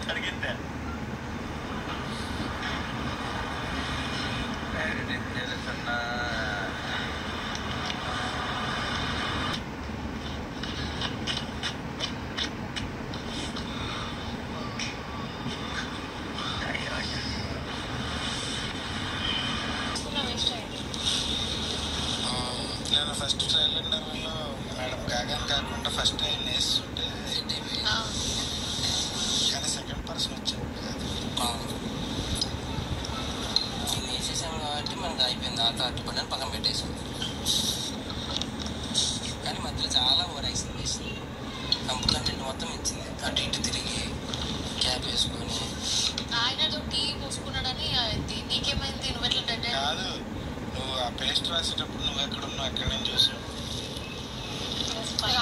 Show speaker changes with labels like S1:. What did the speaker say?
S1: అడిగితే
S2: నేను first trailer ఇంటర్వ్యూలో మేడం గాగాని కాకుండా ఫస్ట్ ట్రైల్ వేస్తుంటే కానీ సెకండ్ పర్సన్ వచ్చాడు
S3: మేము వేసేసాం కాబట్టి మనకు అయిపోయింది ఆటో అట్టుబడి పక్కన పెట్టేసాం కానీ మధ్యలో చాలా ఓవర్ యాక్షన్ చేసింది కంపు కంటెంట్ మొత్తం ఇచ్చింది అటు ఇటు తిరిగి క్యాబ్ వేసుకొని
S4: ఆయనతో టీ పోసుకున్నాడని అది నీకేమైంది నువ్వు ఎట్లా డెడ్
S2: కాదు నువ్వు ఆ పేస్ట్ రాసేటప్పుడు నువ్వు ఎక్కడ ఉన్నావు ఎక్కడ నేను చూసావు